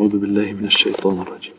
أعوذ بالله من الشيطان الرجيم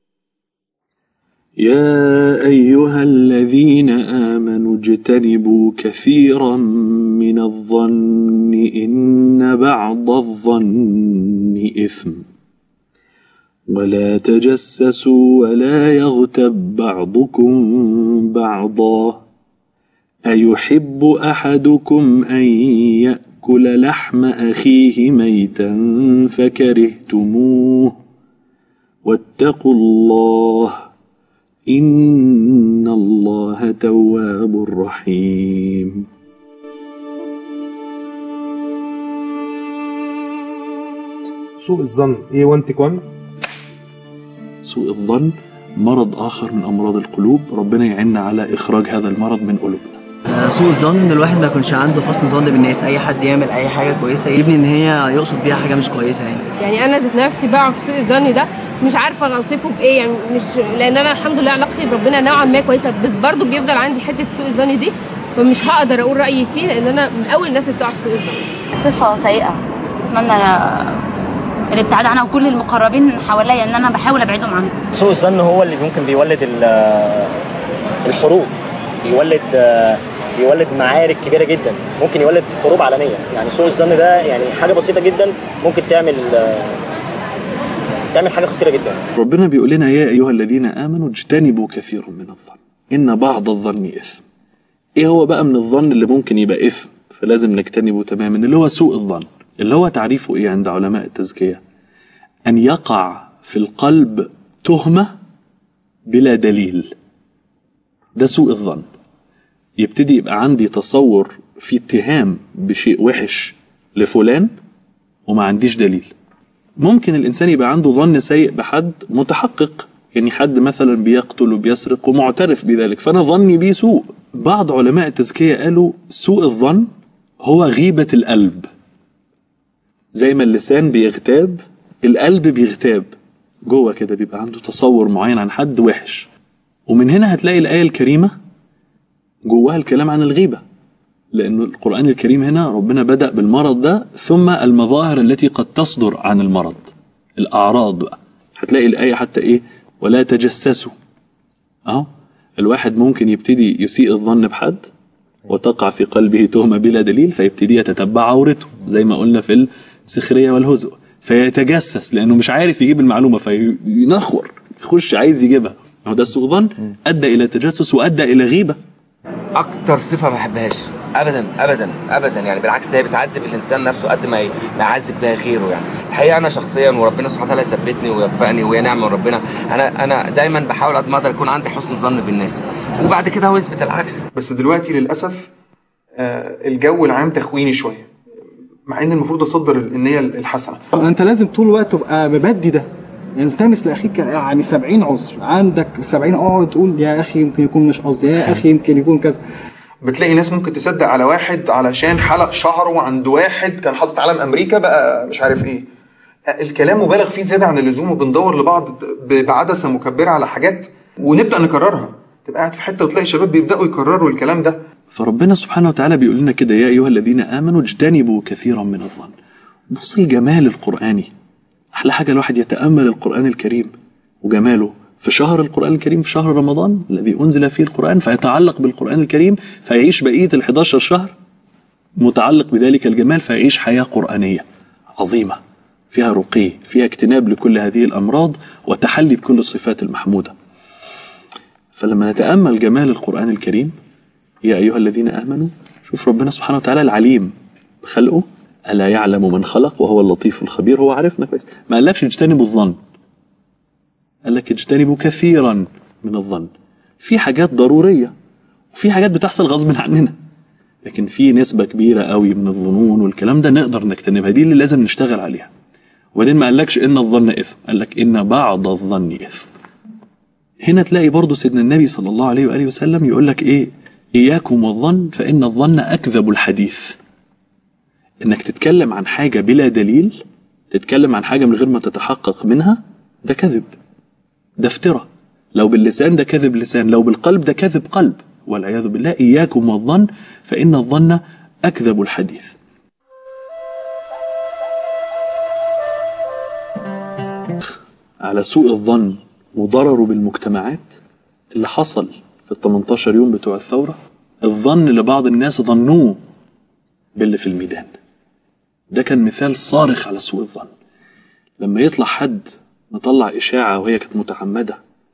يا أيها الذين آمنوا اجتنبوا كثيرا من الظن إن بعض الظن إثم ولا تجسسوا ولا يغتب بعضكم بعضا أيحب أحدكم أن يأكل لحم أخيه ميتا فكرهتموه واتقوا الله إن الله تواب رحيم سوء الظن ايه 1 تيك 1 سوء الظن مرض آخر من أمراض القلوب ربنا يعيننا على إخراج هذا المرض من قلوبنا آه، سوء الظن ان الواحد ما يكونش عنده حسن ظن بالناس اي حد يعمل اي حاجه كويسه يبني ان هي يقصد بيها حاجه مش كويسه يعني يعني انا ذات نفسي بقع في سوء الظن ده مش عارفه اوصفه بايه يعني مش لان انا الحمد لله علاقتي بربنا نوعا ما كويسه بس برضه بيفضل عندي حته سوء الظن دي فمش هقدر اقول رايي فيه لان انا من اول الناس اللي بتقع في سوء الظن صفة سيئة أتمنى الابتعاد عنها وكل المقربين حواليا إن أنا بحاول أبعدهم عنها سوء الظن هو اللي ممكن بيولد ال- الحروب بيولد بيولد معارك كبيره جدا ممكن يولد حروب عالميه يعني سوء الظن ده يعني حاجه بسيطه جدا ممكن تعمل تعمل حاجه خطيره جدا ربنا بيقول لنا يا أيها الذين آمنوا اجتنبوا كثيرا من الظن إن بعض الظن إثم إيه هو بقى من الظن اللي ممكن يبقى إثم فلازم نجتنبه تماما اللي هو سوء الظن اللي هو تعريفه إيه عند علماء التزكية أن يقع في القلب تهمة بلا دليل ده سوء الظن يبتدي يبقى عندي تصور في اتهام بشيء وحش لفلان وما عنديش دليل ممكن الانسان يبقى عنده ظن سيء بحد متحقق يعني حد مثلا بيقتل وبيسرق ومعترف بذلك فانا ظني بيه سوء بعض علماء التزكيه قالوا سوء الظن هو غيبه القلب زي ما اللسان بيغتاب القلب بيغتاب جوه كده بيبقى عنده تصور معين عن حد وحش ومن هنا هتلاقي الايه الكريمه جواها الكلام عن الغيبه لأن القرآن الكريم هنا ربنا بدأ بالمرض ده ثم المظاهر التي قد تصدر عن المرض الأعراض بقى هتلاقي الآية حتى إيه ولا تجسسوا أهو الواحد ممكن يبتدي يسيء الظن بحد وتقع في قلبه تهمة بلا دليل فيبتدي يتتبع عورته زي ما قلنا في السخرية والهزء فيتجسس لأنه مش عارف يجيب المعلومة فينخور يخش عايز يجيبها هو ده سوء ظن أدى إلى تجسس وأدى إلى غيبة اكتر صفه ما بحبهاش ابدا ابدا ابدا يعني بالعكس هي بتعذب الانسان نفسه قد ما ي- ما يعذب بها غيره يعني الحقيقه انا شخصيا وربنا سبحانه وتعالى يثبتني ويوفقني وهي نعمه من ربنا انا انا دايما بحاول قد ما اقدر يكون عندي حسن ظن بالناس وبعد كده هو يثبت العكس بس دلوقتي للاسف آه، الجو العام تخويني شويه مع ان المفروض اصدر النيه الحسنه انت لازم طول الوقت تبقى مبدي ده التمس لاخيك يعني 70 عذر عندك 70 اقعد تقول يا اخي يمكن يكون مش قصدي يا اخي يمكن يكون كذا بتلاقي ناس ممكن تصدق على واحد علشان حلق شعره عند واحد كان حاطط علم امريكا بقى مش عارف ايه الكلام مبالغ فيه زياده عن اللزوم وبندور لبعض ب- بعدسه مكبره على حاجات ونبدا نكررها تبقى قاعد في حته وتلاقي شباب بيبداوا يكرروا الكلام ده فربنا سبحانه وتعالى بيقول لنا كده يا أيها الذين آمنوا اجتنبوا كثيرا من الظن بص الجمال القرآني أحلى حاجة الواحد يتأمل القرآن الكريم وجماله في شهر القرآن الكريم في شهر رمضان الذي أنزل فيه القرآن فيتعلق بالقرآن الكريم فيعيش بقية ال 11 شهر متعلق بذلك الجمال فيعيش حياة قرآنية عظيمة فيها رقي فيها اجتناب لكل هذه الأمراض وتحلي بكل الصفات المحمودة فلما نتأمل جمال القرآن الكريم يا أيها الذين آمنوا شوف ربنا سبحانه وتعالى العليم بخلقه ألا يعلم من خلق وهو اللطيف الخبير هو عارفنا كويس ما قالكش اجتنبوا الظن قال لك اجتنبوا كثيرا من الظن في حاجات ضرورية وفي حاجات بتحصل غصب عننا لكن في نسبة كبيرة قوي من الظنون والكلام ده نقدر نجتنبها دي اللي لازم نشتغل عليها وبعدين ما قالكش إن الظن إثم قال لك إن بعض الظن إثم هنا تلاقي برضه سيدنا النبي صلى الله عليه وآله وسلم يقول لك إيه إياكم والظن فإن الظن أكذب الحديث إنك تتكلم عن حاجة بلا دليل تتكلم عن حاجة من غير ما تتحقق منها ده كذب ده افتراء لو باللسان ده كذب لسان لو بالقلب ده كذب قلب والعياذ بالله إياكم والظن فإن الظن أكذب الحديث على سوء الظن وضرره بالمجتمعات اللي حصل في ال 18 يوم بتوع الثورة الظن اللي بعض الناس ظنوه باللي في الميدان ده كان مثال صارخ على سوء الظن لما يطلع حد مطلع إشاعة وهي كانت متعمدة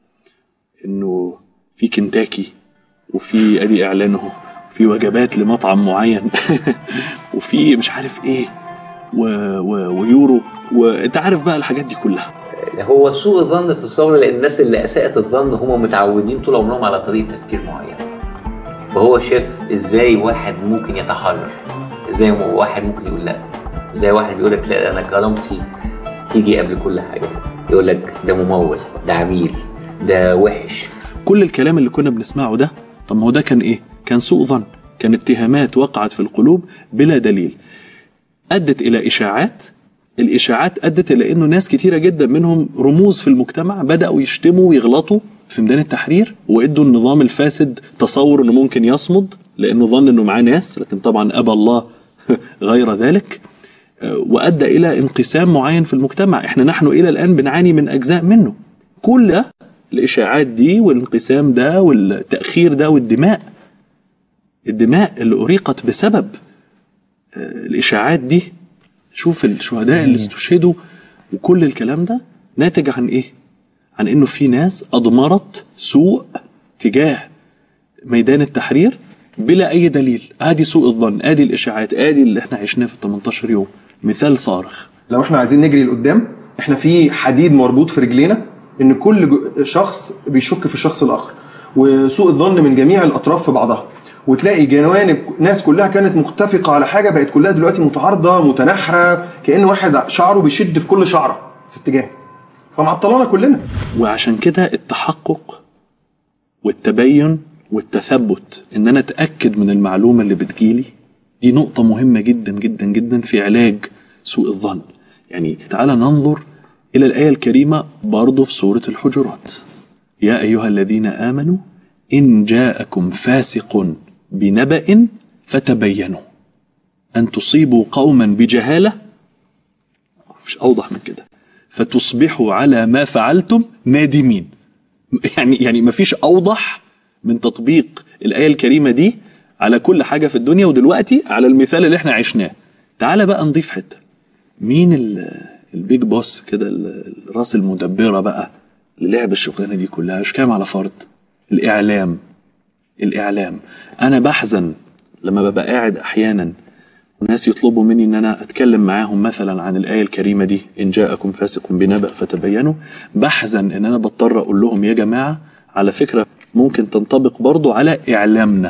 إنه في كنتاكي وفي أدي إعلانه في وجبات لمطعم معين وفي مش عارف إيه و... و... ويورو وأنت عارف بقى الحاجات دي كلها هو سوء الظن في الثوره لان الناس اللي اساءت الظن هم متعودين طول عمرهم على طريقه تفكير معينه فهو شاف ازاي واحد ممكن يتحرر ازاي واحد ممكن يقول لا ازاي واحد بيقول لك لا انا كرامتي تيجي قبل كل حاجه يقول لك ده ممول ده عميل ده وحش كل الكلام اللي كنا بنسمعه ده طب ما هو ده كان ايه؟ كان سوء ظن كان اتهامات وقعت في القلوب بلا دليل ادت الى اشاعات الاشاعات ادت الى انه ناس كتيره جدا منهم رموز في المجتمع بداوا يشتموا ويغلطوا في ميدان التحرير وادوا النظام الفاسد تصور انه ممكن يصمد لانه ظن انه معاه ناس لكن طبعا ابى الله غير ذلك آه، وادى الى انقسام معين في المجتمع احنا نحن الى الان بنعاني من اجزاء منه كل ده الاشاعات دي والانقسام ده والتاخير ده والدماء الدماء اللي اريقت بسبب آه، الاشاعات دي شوف الشهداء اللي استشهدوا وكل الكلام ده ناتج عن ايه عن انه في ناس اضمرت سوء تجاه ميدان التحرير بلا اي دليل ادي سوء الظن ادي الاشاعات ادي اللي احنا عشناه في ال 18 يوم مثال صارخ لو احنا عايزين نجري لقدام احنا في حديد مربوط في رجلينا ان كل جو- شخص بيشك في الشخص الاخر وسوء الظن من جميع الاطراف في بعضها وتلاقي جوانب ناس كلها كانت متفقه على حاجه بقت كلها دلوقتي متعارضه متناحره كان واحد شعره بيشد في كل شعره في اتجاه فمعطلانا كلنا وعشان كده التحقق والتبين والتثبت ان انا اتاكد من المعلومه اللي بتجيلي دي نقطه مهمه جدا جدا جدا في علاج سوء الظن يعني تعالى ننظر الى الايه الكريمه برضه في سوره الحجرات يا ايها الذين امنوا ان جاءكم فاسق بنبأ فتبينوا ان تصيبوا قوما بجهاله مش اوضح من كده فتصبحوا على ما فعلتم نادمين يعني يعني مفيش اوضح من تطبيق الايه الكريمه دي على كل حاجه في الدنيا ودلوقتي على المثال اللي احنا عشناه تعالى بقى نضيف حته مين ال- البيج بوس كده ال- الراس المدبره بقى اللي لعب الشغلانه دي كلها مش كام على فرد الاعلام الاعلام انا بحزن لما ببقى قاعد احيانا وناس يطلبوا مني ان انا اتكلم معاهم مثلا عن الايه الكريمه دي ان جاءكم فاسق بنبأ فتبينوا بحزن ان انا بضطر اقول لهم يا جماعه على فكره ممكن تنطبق برضو على اعلامنا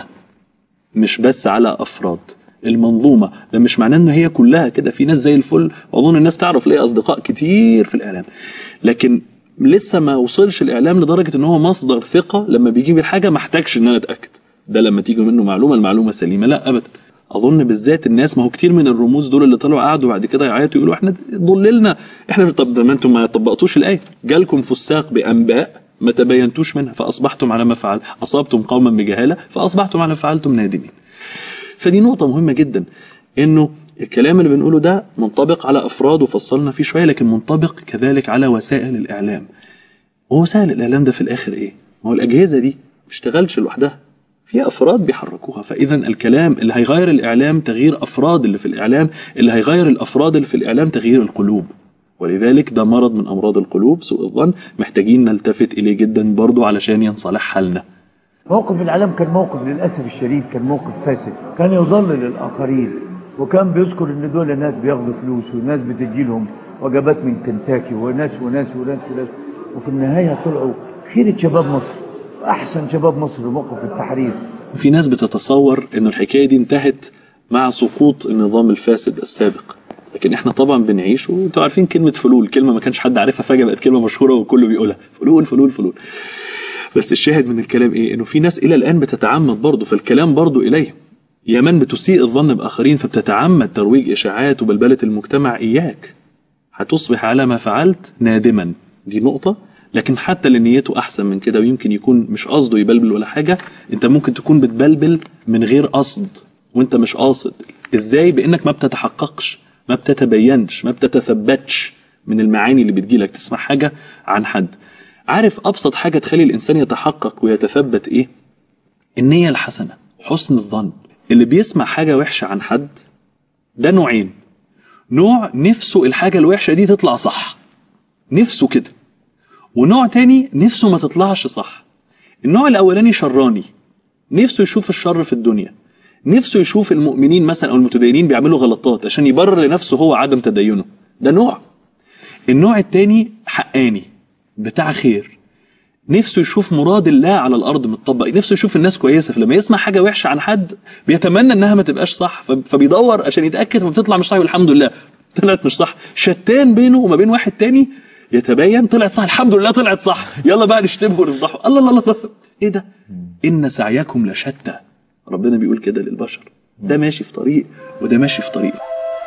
مش بس على افراد المنظومه ده مش معناه ان هي كلها كده في ناس زي الفل واظن الناس تعرف ليه اصدقاء كتير في الاعلام لكن لسه ما وصلش الاعلام لدرجه ان هو مصدر ثقه لما بيجيب الحاجه ما احتاجش ان انا اتاكد ده لما تيجي منه معلومه المعلومه سليمه لا ابدا اظن بالذات الناس ما هو كتير من الرموز دول اللي طلعوا قعدوا بعد كده يعيطوا يقولوا احنا ضللنا احنا طب ده ما انتم ما طبقتوش الايه جالكم فساق بانباء ما تبينتوش منها فاصبحتم على ما فعل اصبتم قوما بجهاله فاصبحتم على ما فعلتم نادمين فدي نقطة مهمة جدا انه الكلام اللي بنقوله ده منطبق على افراد وفصلنا فيه شوية لكن منطبق كذلك على وسائل الاعلام ووسائل الاعلام ده في الاخر ايه؟ ما هو الاجهزة دي ما بتشتغلش لوحدها في افراد بيحركوها فاذا الكلام اللي هيغير الاعلام تغيير افراد اللي في الاعلام اللي هيغير الافراد اللي في الاعلام تغيير القلوب ولذلك ده مرض من امراض القلوب سوء الظن محتاجين نلتفت اليه جدا برضو علشان ينصلح حالنا موقف الإعلام كان موقف للأسف الشديد كان موقف فاسد كان يضلل الآخرين وكان بيذكر إن دول ناس بياخدوا فلوس وناس بتجيلهم وجبات من كنتاكي وناس وناس وناس وناس وفي النهاية طلعوا خيرة شباب مصر أحسن شباب مصر في موقف التحرير في ناس بتتصور ان الحكايه دي انتهت مع سقوط النظام الفاسد السابق لكن احنا طبعا بنعيش وانتوا عارفين كلمه فلول كلمه ما كانش حد عارفها فجاه بقت كلمه مشهوره والكل بيقولها فلول فلول فلول بس الشاهد من الكلام ايه انه في ناس الى الان بتتعمد برضه فالكلام برضه اليهم يا من بتسيء الظن باخرين فبتتعمد ترويج اشاعات وبلبله المجتمع اياك هتصبح على ما فعلت نادما دي نقطة لكن حتى اللي نيته أحسن من كده ويمكن يكون مش قصده يبلبل ولا حاجة أنت ممكن تكون بتبلبل من غير قصد وأنت مش قاصد إزاي بإنك ما بتتحققش ما بتتبينش ما بتتثبتش من المعاني اللي بتجيلك تسمع حاجه عن حد عارف ابسط حاجه تخلي الانسان يتحقق ويتثبت ايه النيه الحسنه حسن الظن اللي بيسمع حاجه وحشه عن حد ده نوعين نوع نفسه الحاجه الوحشه دي تطلع صح نفسه كده ونوع تاني نفسه ما تطلعش صح النوع الاولاني شراني نفسه يشوف الشر في الدنيا نفسه يشوف المؤمنين مثلا او المتدينين بيعملوا غلطات عشان يبرر لنفسه هو عدم تدينه ده نوع النوع التاني حقاني بتاع خير نفسه يشوف مراد الله على الارض متطبق نفسه يشوف الناس كويسه فلما يسمع حاجه وحشه عن حد بيتمنى انها ما تبقاش صح فب- فبيدور عشان يتاكد فبتطلع مش صح والحمد لله طلعت مش صح شتان بينه وما بين واحد تاني يتبين طلعت صح الحمد لله طلعت صح يلا بقى نشتمه ونفضحه الله الله الله ايه ده ان سعيكم لشتى ربنا بيقول كده للبشر ده ماشي في طريق وده ماشي في طريق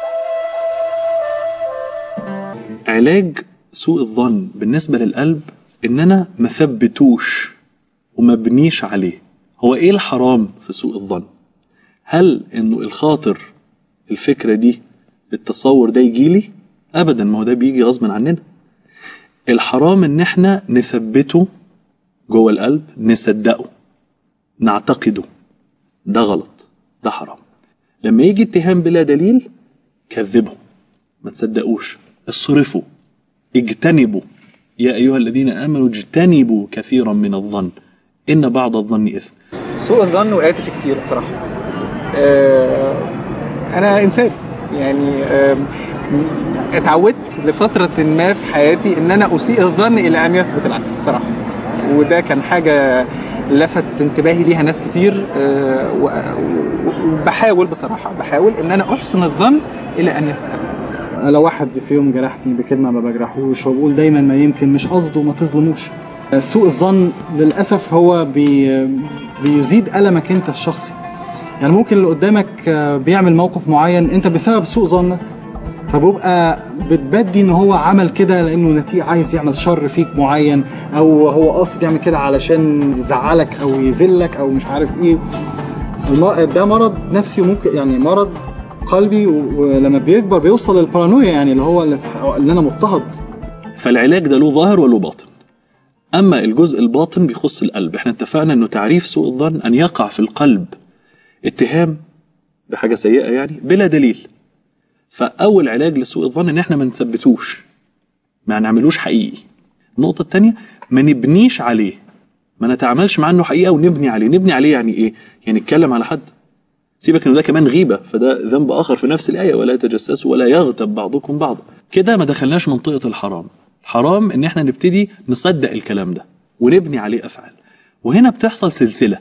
علاج سوء الظن بالنسبة للقلب إن أنا ما ثبتوش وما بنيش عليه هو إيه الحرام في سوء الظن هل إنه الخاطر الفكرة دي التصور ده يجيلي أبدا ما هو ده بيجي غصبا عننا الحرام إن إحنا نثبته جوه القلب نصدقه نعتقده ده غلط ده حرام لما يجي اتهام بلا دليل كذبه ما تصدقوش اصرفوا اجتنبوا يا أيها الذين آمنوا اجتنبوا كثيرا من الظن إن بعض الظن إثم سوء الظن وقعت فيه كتير بصراحه آه، انا انسان يعني آم، اتعودت لفتره ما في حياتي ان انا اسيء الظن الى ان يثبت العكس بصراحه وده كان حاجه لفت انتباهي ليها ناس كتير آه، و- و- وبحاول بصراحه بحاول ان انا احسن الظن الى ان يثبت العكس لو واحد في يوم جرحني بكلمه ما بجرحوش وبقول دايما ما يمكن مش قصده ما تظلموش سوء الظن للاسف هو بي بيزيد المك انت الشخصي يعني ممكن اللي قدامك آه، بيعمل موقف معين انت بسبب سوء ظنك فبيبقى بتبدي ان هو عمل كده لانه نتيجه عايز يعمل شر فيك معين او هو قاصد يعمل كده علشان يزعلك او يذلك او مش عارف ايه الم- ده مرض نفسي وممكن يعني مرض قلبي و- ولما بيكبر بيوصل للبارانويا يعني اللي هو اللي ان انا مضطهد فالعلاج ده له ظاهر وله باطن أما الجزء الباطن بيخص القلب احنا اتفقنا أنه تعريف سوء الظن أن يقع في القلب اتهام بحاجة سيئة يعني بلا دليل فأول علاج لسوء الظن إن احنا ما نثبتوش ما نعملوش حقيقي النقطة التانية ما نبنيش عليه ما نتعاملش مع انه حقيقة ونبني عليه نبني عليه يعني ايه يعني نتكلم على حد سيبك انه ده كمان غيبة فده ذنب اخر في نفس الآية ولا تجسسوا ولا يغتب بعضكم بعضا كده ما دخلناش منطقة الحرام الحرام ان احنا نبتدي نصدق الكلام ده ونبني عليه افعال وهنا بتحصل سلسلة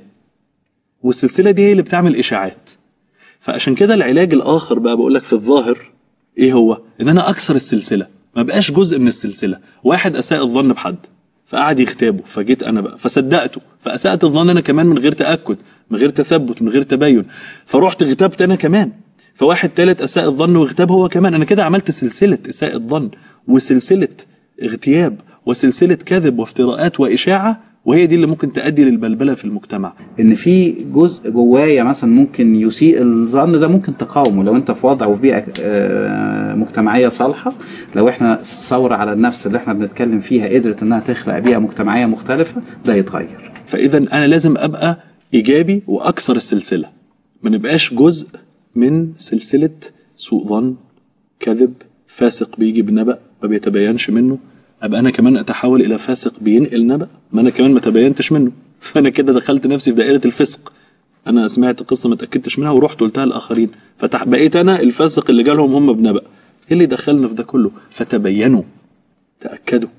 والسلسلة دي هي اللي بتعمل اشاعات فعشان كده العلاج الاخر بقى بقول لك في الظاهر ايه هو ان انا اكسر السلسله ما بقاش جزء من السلسله واحد اساء الظن بحد فقعد يغتابه فجيت انا بقى فصدقته فاسات الظن انا كمان من غير تاكد من غير تثبت من غير تبين فرحت اغتبت انا كمان فواحد تالت اساء الظن واغتاب هو كمان انا كده عملت سلسله اساء الظن وسلسله اغتياب وسلسله كذب وافتراءات واشاعه وهي دي اللي ممكن تؤدي للبلبله في المجتمع ان في جزء جوايا مثلا ممكن يسيء الظن ده ممكن تقاومه لو انت في وضع وفي بيئه آه، مجتمعيه صالحه لو احنا الثوره على النفس اللي احنا بنتكلم فيها قدرت انها تخلق بيئه مجتمعيه مختلفه ده يتغير فاذا انا لازم ابقى ايجابي واكسر السلسله ما نبقاش جزء من سلسله سوء ظن كذب فاسق بيجي بنبأ ما بيتبينش منه ابقى انا كمان اتحول الى فاسق بينقل نبأ ما انا كمان ما تبينتش منه فانا كده دخلت نفسي في دائره الفسق انا سمعت قصه ما اتاكدتش منها ورحت قلتها للاخرين فبقيت انا الفاسق اللي جالهم هم بنبأ ايه اللي دخلنا في ده كله فتبينوا تاكدوا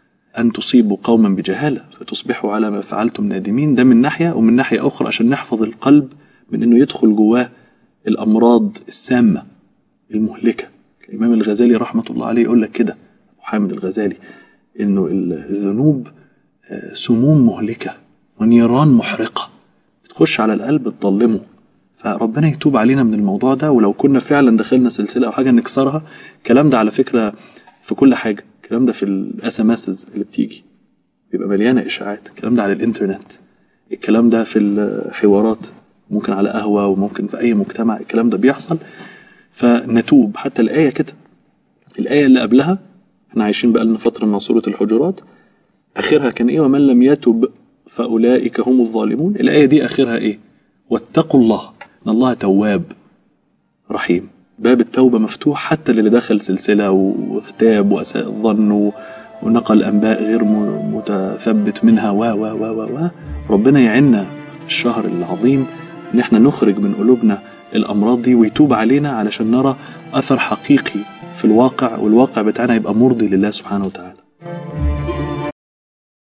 أن تصيبوا قوما بجهالة فتصبحوا على ما فعلتم نادمين ده من ناحية ومن ناحية أخرى عشان نحفظ القلب من أنه يدخل جواه الأمراض السامة المهلكة الإمام الغزالي رحمة الله عليه يقول لك كده أبو حامد الغزالي إنه الذنوب آه، سموم مهلكة ونيران محرقة بتخش على القلب تضلمه فربنا يتوب علينا من الموضوع ده ولو كنا فعلا دخلنا سلسلة أو حاجة نكسرها الكلام ده على فكرة في كل حاجة الكلام ده في الاس ام اللي بتيجي بيبقى مليانه اشاعات الكلام ده على الانترنت الكلام ده في الحوارات ممكن على قهوه وممكن في اي مجتمع الكلام ده بيحصل فنتوب حتى الايه كده الايه اللي قبلها احنا عايشين بقالنا فترة مع سورة الحجرات آخرها كان إيه ومن لم يتب فأولئك هم الظالمون الآية دي آخرها إيه واتقوا الله إن الله تواب رحيم باب التوبة مفتوح حتى للي دخل سلسلة واغتاب وأساء الظن و- ونقل أنباء غير م- متثبت منها و و و و و ربنا يعيننا في الشهر العظيم إن إحنا نخرج من قلوبنا الأمراض دي ويتوب علينا علشان نرى أثر حقيقي في الواقع والواقع بتاعنا يبقى مرضي لله سبحانه وتعالى